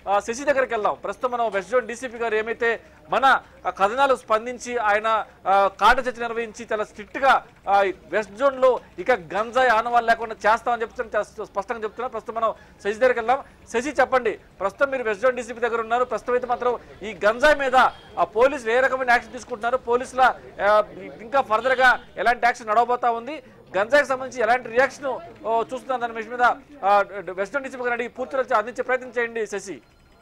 ఆ, శశి దగ్గరికి వెళ్దాం ప్రస్తుతం మనం వెస్ట్ జోన్ డీసీపీ గారు ఏమైతే మన ఆ, కథనాలు స్పందించి ఆయన ఆ, కాట చర్చ నిర్వహించి చాలా స్ట్రిక్ట్ గా ఆ, వెస్ట్ జోన్ లో ఇక గంజాయి ఆనవాళ్ళు లేకుండా చేస్తామని చెప్తున్నారు చాలా స్పష్టంగా చెప్తున్నారు ప్రస్తుతం మనం శశి దగ్గరికి వెళ్దాం శశి చెప్పండి ప్రస్తుతం మీరు వెస్ట్ జోన్ డీసీపీ దగ్గర ఉన్నారు ప్రస్తుతం అయితే మాత్రం ఈ గంజాయి మీద ఆ పోలీసులు ఏ రకమైన యాక్షన్ తీసుకుంటున్నారు పోలీసుల ఆ, ఇంకా ఫర్దర్ గా ఎలాంటి యాక్షన్ నడవబోతా ఉంది గంజాయికి సంబంధించి ఎలాంటి రియాక్షన్ చూస్తున్నారు దాని విషయం మీద ఆ, వెస్ట్ డీసీపీ గారిని అడిగి పూర్తిగా అందించే ప్రయత్నం చేయండి శశి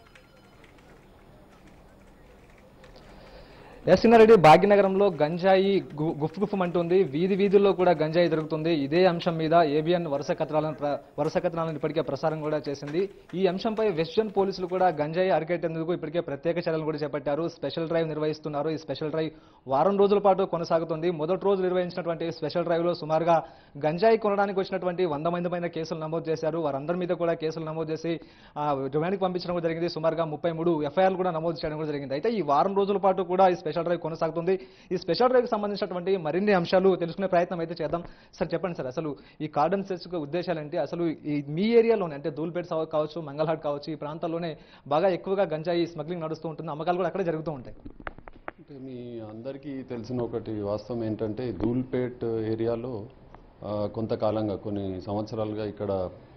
ఎస్సినారెడ్డి భాగ్యనగరంలో గంజాయి గు- గుఫ్ గుఫ్ అంటుంది వీధి వీధుల్లో కూడా గంజాయి దొరుకుతుంది ఇదే అంశం మీద ఏబిఎన్ వరుస కథనాలను ప్ర- వరుస కథనాలను ఇప్పటికే ప్రసారం కూడా చేసింది ఈ అంశంపై వెస్టర్న్ పోలీసులు కూడా గంజాయి అరికట్టేందుకు ఇప్పటికే ప్రత్యేక చర్యలు కూడా చేపట్టారు స్పెషల్ డ్రైవ్ నిర్వహిస్తున్నారు ఈ స్పెషల్ డ్రైవ్ వారం రోజుల పాటు కొనసాగుతుంది మొదటి రోజు నిర్వహించినటువంటి స్పెషల్ డ్రైవ్ లో సుమారుగా గంజాయి కొనడానికి వచ్చినటువంటి వంద మంది పైన కేసులు నమోదు చేశారు వారందరి మీద కూడా కేసులు నమోదు చేసి ఆ, రిమాండ్కి పంపించడం కూడా జరిగింది సుమారుగా ముప్పై మూడు ఎఫ్ఐఆర్లు కూడా నమోదు చేయడం కూడా జరిగింది అయితే ఈ వారం రోజుల పాటు కూడా ఈ స్పెషల్ డ్రైవ్ కొనసాగుతుంది ఈ స్పెషల్ డ్రైవ్ కి సంబంధించినటువంటి మరిన్ని అంశాలు తెలుసుకునే ప్రయత్నం అయితే చేద్దాం సార్ చెప్పండి సార్ అసలు ఈ కార్డన్ సెర్చ్ ఉద్దేశాలు ఏంటి అసలు ఈ మీ ఏరియాలోనే అంటే ధూల్పేట సవ- కావచ్చు మంగళహాట్ కావచ్చు ఈ ప్రాంతాల్లోనే బాగా ఎక్కువగా గంజాయి స్మగ్లింగ్ నడుస్తూ ఉంటుంది అమ్మకాలు కూడా అక్కడే జరుగుతూ ఉంటాయి అంటే మీ అందరికీ తెలిసిన ఒకటి వాస్తవం ఏంటంటే ధూల్పేట్ ఏరియాలో ఆ, కొంతకాలంగా కొన్ని సంవత్సరాలుగా ఇక్కడ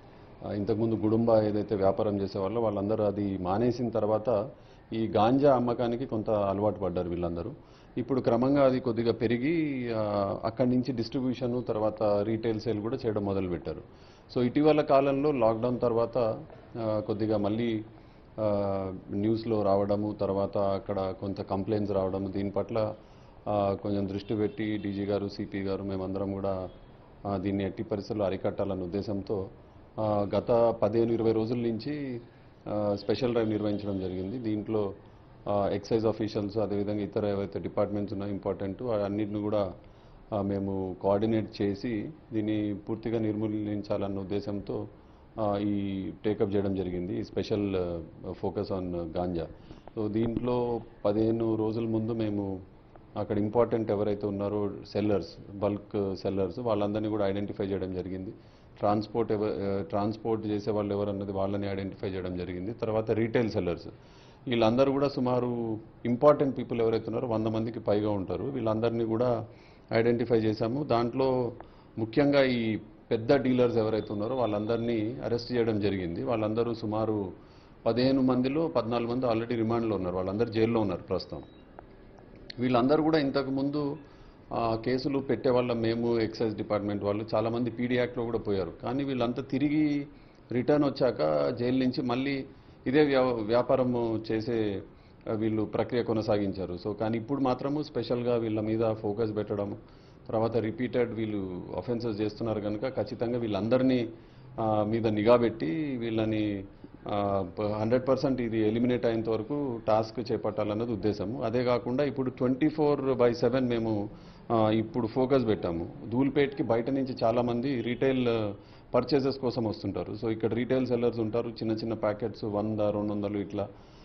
ఆ, ఇంతకుముందు గుడుంబ ఏదైతే వ్యాపారం చేసేవాళ్ళో వాళ్ళందరూ అది మానేసిన తర్వాత ఈ గాంజా అమ్మకానికి కొంత అలవాటు పడ్డారు వీళ్ళందరూ ఇప్పుడు క్రమంగా అది కొద్దిగా పెరిగి ఆ, అక్కడి నుంచి డిస్ట్రిబ్యూషన్ తర్వాత రీటైల్ సేల్ కూడా చేయడం మొదలుపెట్టారు సో ఇటీవల కాలంలో లాక్డౌన్ తర్వాత ఆ, కొద్దిగా మళ్ళీ ఆ, న్యూస్లో రావడము తర్వాత అక్కడ కొంత కంప్లైంట్స్ రావడము దీని పట్ల ఆ, కొంచెం దృష్టి పెట్టి డీజీ గారు సిపి గారు మేమందరం కూడా ఆ, దీన్ని ఎట్టి పరిస్థితుల్లో అరికట్టాలన్న ఉద్దేశంతో ఆ, గత పదిహేను ఇరవై రోజుల నుంచి ఆ, స్పెషల్ డ్రైవ్ నిర్వహించడం జరిగింది దీంట్లో ఆ, ఎక్సైజ్ ఆఫీషియల్స్ అదేవిధంగా ఇతర ఏవైతే డిపార్ట్మెంట్స్ ఉన్నాయో ఇంపార్టెంట్ అన్నింటిని కూడా ఆ, మేము కోఆర్డినేట్ చేసి దీన్ని పూర్తిగా నిర్మూలించాలన్న ఉద్దేశంతో ఆ, ఈ టేకప్ చేయడం జరిగింది ఈ special focus on ganja so దీంట్లో పదిహేను రోజుల ముందు మేము అక్కడ ఇంపార్టెంట్ ఎవరైతే ఉన్నారో సెల్లర్స్ బల్క్ సెల్లర్స్ వాళ్ళందరినీ కూడా ఐడెంటిఫై చేయడం జరిగింది ట్రాన్స్పోర్ట్ ఎవ ట్రాన్స్పోర్ట్ చేసే వాళ్ళు ఎవరన్నది వాళ్ళని ఐడెంటిఫై చేయడం జరిగింది తర్వాత రీటైల్ సెల్లర్స్ వీళ్ళందరూ కూడా సుమారు ఇంపార్టెంట్ పీపుల్ ఎవరైతే ఉన్నారో వంద మందికి పైగా ఉంటారు వీళ్ళందరినీ కూడా ఐడెంటిఫై చేశాము దాంట్లో ముఖ్యంగా ఈ పెద్ద డీలర్స్ ఎవరైతే ఉన్నారో వాళ్ళందరినీ అరెస్ట్ చేయడం జరిగింది వాళ్ళందరూ సుమారు పదిహేను మందిలో పద్నాలుగు మంది ఆల్రెడీ రిమాండ్లో ఉన్నారు వాళ్ళందరూ జైల్లో ఉన్నారు ప్రస్తుతం వీళ్ళందరూ కూడా ఇంతకు ముందు ఆ, కేసులు పెట్టే వాళ్ళ మేము ఎక్సైజ్ డిపార్ట్మెంట్ వాళ్ళు చాలామంది పీడీ యాక్ట్లో కూడా పోయారు కానీ వీళ్ళంతా తిరిగి రిటర్న్ వచ్చాక జైలు నుంచి మళ్ళీ ఇదే వ్యా వ్యాపారం చేసే ఆ, వీళ్ళు ప్రక్రియ కొనసాగించారు సో కానీ ఇప్పుడు మాత్రము స్పెషల్గా వీళ్ళ మీద ఫోకస్ పెట్టడం తర్వాత రిపీటెడ్ వీళ్ళు అఫెన్సెస్ చేస్తున్నారు కనుక ఖచ్చితంగా వీళ్ళందరినీ ఆ, మీద నిఘా పెట్టి వీళ్ళని హండ్రెడ్ పర్సెంట్ ఇది ఎలిమినేట్ అయ్యేంత వరకు టాస్క్ చేపట్టాలన్నది ఉద్దేశము అదే కాకుండా ఇప్పుడు ట్వంటీ ఫోర్ బై సెవెన్ మేము ఆ, ఇప్పుడు ఫోకస్ పెట్టాము ధూల్పేట్కి బయట నుంచి చాలామంది రీటైల్ పర్చేసెస్ కోసం వస్తుంటారు సో ఇక్కడ రీటైల్ సెల్లర్స్ ఉంటారు చిన్న చిన్న ప్యాకెట్స్ వంద రెండు వందలు ఇట్లా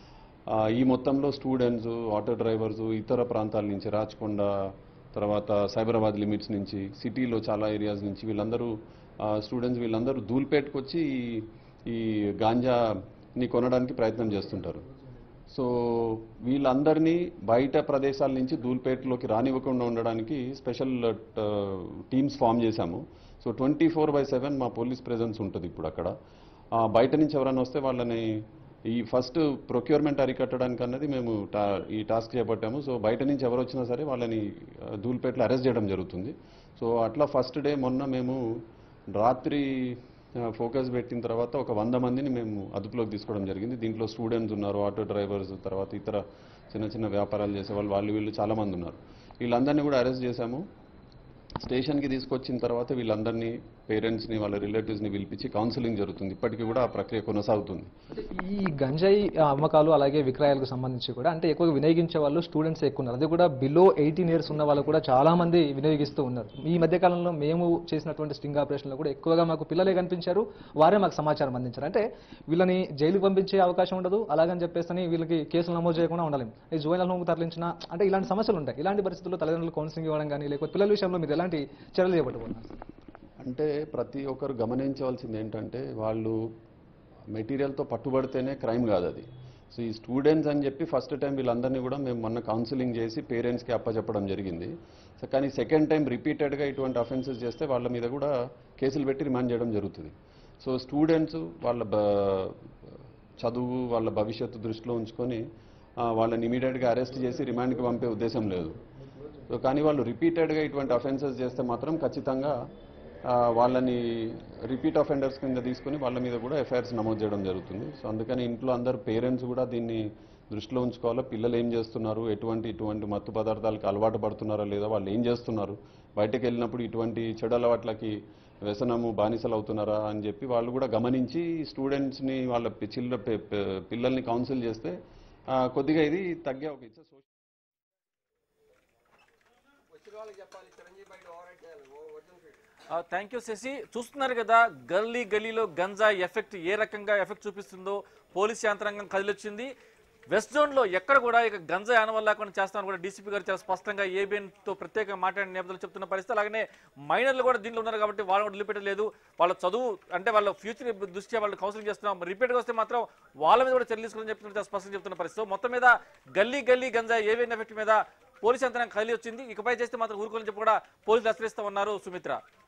ఆ, ఈ మొత్తంలో స్టూడెంట్స్ ఆటో డ్రైవర్స్ ఇతర ప్రాంతాల నుంచి రాచకొండ తర్వాత సైబరాబాద్ లిమిట్స్ నుంచి సిటీలో చాలా ఏరియాస్ నుంచి వీళ్ళందరూ స్టూడెంట్స్ వీళ్ళందరూ ధూల్పేట్కి వచ్చి ఈ- ఈ గాంజాని కొనడానికి ప్రయత్నం చేస్తుంటారు సో వీళ్ళందరినీ బయట ప్రదేశాల నుంచి ధూల్పేటలోకి రానివ్వకుండా ఉండడానికి స్పెషల్ టీమ్స్ ఫామ్ చేశాము so twenty four by seven మా పోలీస్ ప్రెజెన్స్ ఉంటుంది ఇప్పుడు అక్కడ ఆ, బయట నుంచి ఎవరైనా వస్తే వాళ్ళని ఈ ఫస్ట్ ప్రొక్యూర్మెంట్ అరికట్టడానికి అన్నది మేము టా ఈ టాస్క్ చేపట్టాము సో బయట నుంచి ఎవరు వచ్చినా సరే వాళ్ళని ఆ, ధూల్పేటలో అరెస్ట్ చేయడం జరుగుతుంది సో అట్లా ఫస్ట్ డే మొన్న మేము రాత్రి ఫోకస్ పెట్టిన తర్వాత ఒక వంద మందిని మేము అదుపులోకి తీసుకోవడం జరిగింది దీంట్లో స్టూడెంట్స్ ఉన్నారు ఆటో డ్రైవర్స్ తర్వాత ఇతర చిన్న చిన్న వ్యాపారాలు చేసే వాళ్ళు వాళ్ళు వీళ్ళు చాలా మంది ఉన్నారు వీళ్ళందరినీ కూడా అరెస్ట్ చేశాము స్టేషన్కి తీసుకొచ్చిన తర్వాత వీళ్ళందరినీ పేరెంట్స్ని వాళ్ళ రిలేటివ్స్ని పిలిపించి కౌన్సిలింగ్ జరుగుతుంది ఇప్పటికీ కూడా ఆ ప్రక్రియ కొనసాగుతుంది అంటే ఈ గంజాయి ఆ, అమ్మకాలు అలాగే విక్రయాలకు సంబంధించి కూడా అంటే ఎక్కువగా వినియోగించే వాళ్ళు స్టూడెంట్స్ ఎక్కువ ఉన్నారు అది కూడా బిలో ఎయిటీన్ ఇయర్స్ ఉన్న వాళ్ళు కూడా చాలా మంది వినియోగిస్తూ ఉన్నారు ఈ మధ్య కాలంలో మేము చేసినటువంటి స్టింగ్ ఆపరేషన్లో కూడా ఎక్కువగా మాకు పిల్లలే కనిపించారు వారే మాకు సమాచారం అందించారు అంటే వీళ్ళని జైలుకి పంపించే అవకాశం ఉండదు అలాగని చెప్పేసి వీళ్ళకి కేసులు నమోదు చేయకుండా ఉండాలి ఈ జువైనల్ హోమ్ తరలించిన అంటే ఇలాంటి సమస్యలు ఉంటాయి ఇలాంటి పరిస్థితుల్లో తల్లిదండ్రులు కౌన్సిలింగ్ ఇవ్వడం కానీ లేకపోతే పిల్లల విషయంలో మీరు ఎలాంటి చర్యలు చేపట్టుకున్నారు అంటే ప్రతి ఒక్కరు గమనించవలసింది ఏంటంటే వాళ్ళు మెటీరియల్తో పట్టుబడితేనే క్రైమ్ కాదు అది సో ఈ స్టూడెంట్స్ అని చెప్పి ఫస్ట్ టైం వీళ్ళందరినీ కూడా మేము మొన్న కౌన్సిలింగ్ చేసి పేరెంట్స్కి అప్పచెప్పడం జరిగింది సో కానీ సెకండ్ టైం రిపీటెడ్గా ఇటువంటి అఫెన్సెస్ చేస్తే వాళ్ళ మీద కూడా కేసులు పెట్టి రిమాండ్ చేయడం జరుగుతుంది సో స్టూడెంట్స్ వాళ్ళ బ- చదువు వాళ్ళ భవిష్యత్తు దృష్టిలో ఉంచుకొని ఆ, వాళ్ళని ఇమీడియట్గా అరెస్ట్ చేసి రిమాండ్కి పంపే ఉద్దేశం లేదు సో కానీ వాళ్ళు రిపీటెడ్గా ఇటువంటి అఫెన్సెస్ చేస్తే మాత్రం ఖచ్చితంగా ఆ, వాళ్ళని రిపీట్ అఫెండర్స్ కింద తీసుకొని వాళ్ళ మీద కూడా ఎఫ్ఐఆర్స్ నమోదు చేయడం జరుగుతుంది సో అందుకని ఇంట్లో అందరు పేరెంట్స్ కూడా దీన్ని దృష్టిలో ఉంచుకోవాలా పిల్లలు ఏం చేస్తున్నారు ఎటువంటి ఇటువంటి మత్తు పదార్థాలకు అలవాటు పడుతున్నారా లేదా వాళ్ళు ఏం చేస్తున్నారు బయటకు వెళ్ళినప్పుడు ఇటువంటి చెడు అలవాట్లకి వ్యసనము బానిసలు అవుతున్నారా అని చెప్పి వాళ్ళు కూడా గమనించి స్టూడెంట్స్ని వాళ్ళ పి- చిల్ల పి- పి- పిల్లల్ని కౌన్సిల్ చేస్తే ఆ, కొద్దిగా ఇది తగ్గే ఒక ఇచ్చే థ్యాంక్ యూ శశి చూస్తున్నారు కదా గల్లీ గలీలో గంజా ఎఫెక్ట్ ఏ రకంగా ఎఫెక్ట్ చూపిస్తుందో పోలీస్ యంత్రాంగం కదిలొచ్చింది వెస్ట్ జోన్ లో ఎక్కడ కూడా ఇక గంజా ఆనవల్ లేకుండా చేస్తామని కూడా డీసీపీ గారు చాలా స్పష్టంగా ఏబిఎన్ తో ప్రత్యేకంగా మాట్లాడిన నేపథ్యంలో చెప్తున్న పరిస్థితి అలాగనే మైనర్లు కూడా దీంట్లో ఉన్నారు కాబట్టి వాళ్ళు కూడా వదిలిపెట్టలేదు వాళ్ళ చదువు అంటే వాళ్ళ ఫ్యూచర్ దృష్ట్యా వాళ్ళు కౌన్సిలింగ్ చేస్తున్నాం రిపీట్గా వస్తే మాత్రం వాళ్ళ మీద కూడా చర్యలు తీసుకుని చెప్తున్నారు చాలా స్పష్టంగా చెప్తున్న పరిస్థితి మొత్తం మీద గల్లీ గల్లీ గంజా ఏబిఎన్ ఎఫెక్ట్ మీద పోలీస్ యంత్రాంగం కదిలి వచ్చింది ఇకపై చేస్తే మాత్రం ఊరుకోని చెప్పి కూడా పోలీసులు హెచ్చరిస్తా ఉన్నారు సుమిత్ర